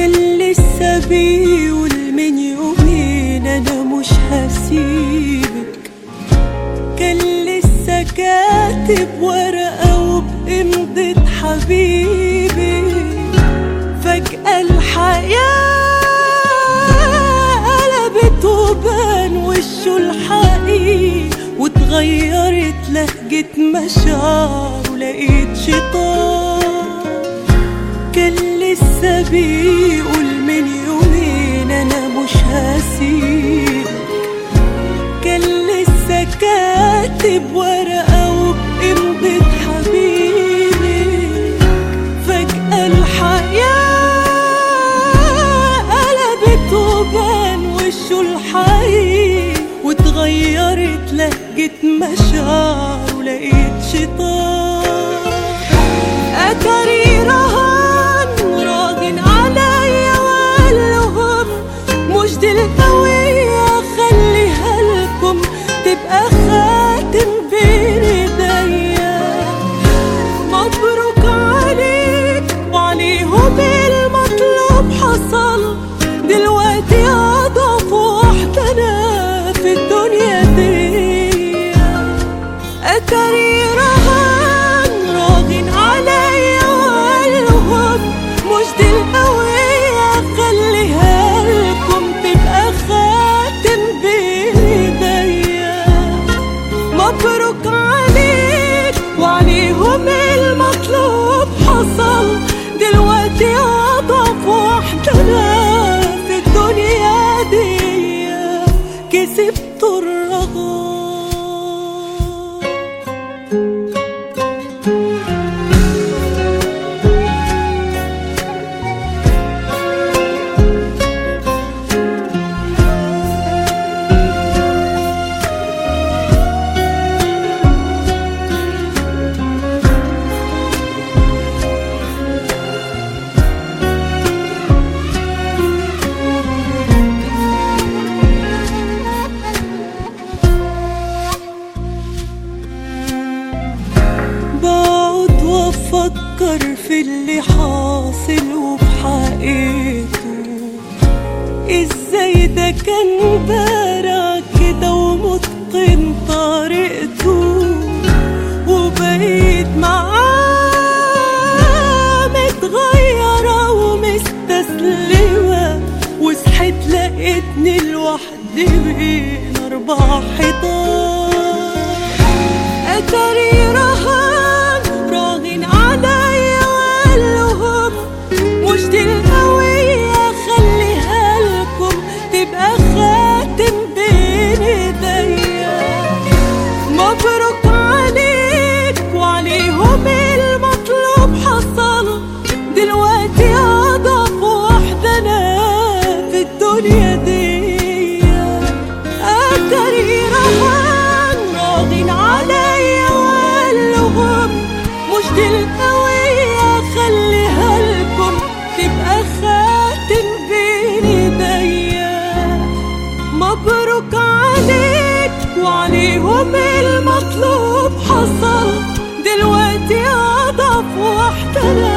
كان لسه بيقول من يومين انا مش هسيبك كان لسه كاتب ورقة وبإمضة حبيبي فجأة الحياة قلبت وبان وشه الحقيقي واتغيرت لهجة مشاعر ولقيت شيطان كان لسه بيقول من يومين انا مش هسيبك كان لسه كاتب ورقة وبإمضة حبيبي فجأة الحياة قلبت وبان وشه الحقيقي واتغيرت لهجة مشاعر ولقيت شيطان أتاري رهان راهن عليا وقالهم مش دي الهوية خليها لكم تبقى خاتم بين ايديا مبروك عليك وعليهم المطلوب حصل دلوقتي أضعف واحدة أنا في الدنيا دي أتاري رهان راغن عليا وقالهم مش دي الهوية خليها لكم تبقى خاتم بين ايديا مبروك عليك وعليهم المطلوب حصل دلوقتي أضعف واحدة أنا في الدنيا دي كسبت الرغم بقعد وافكر في اللي حاصل وبحقيقته ازاي ده كان بارع كده ومتقن طريقته وبقيت معاه متغيرة ومستسلمة وصحيت لقيتني لوحدي بين أربع حيطان أتاري رهان راهن عليا وقالهم مش دي الهوية خليها لكم تبقى خاتم بين ايديا مبروك عليك وعليهم المطلوب حصل دلوقتي أضعف واحدة أنا في الدنيا دي أتاري رهان راضين عليا وقالهم مش دي الهوية خليها لكم تبقى خاتم بين ايديا مبروك عليك وعليهم المطلوب حصل دلوقتي أضعف واحدة أنا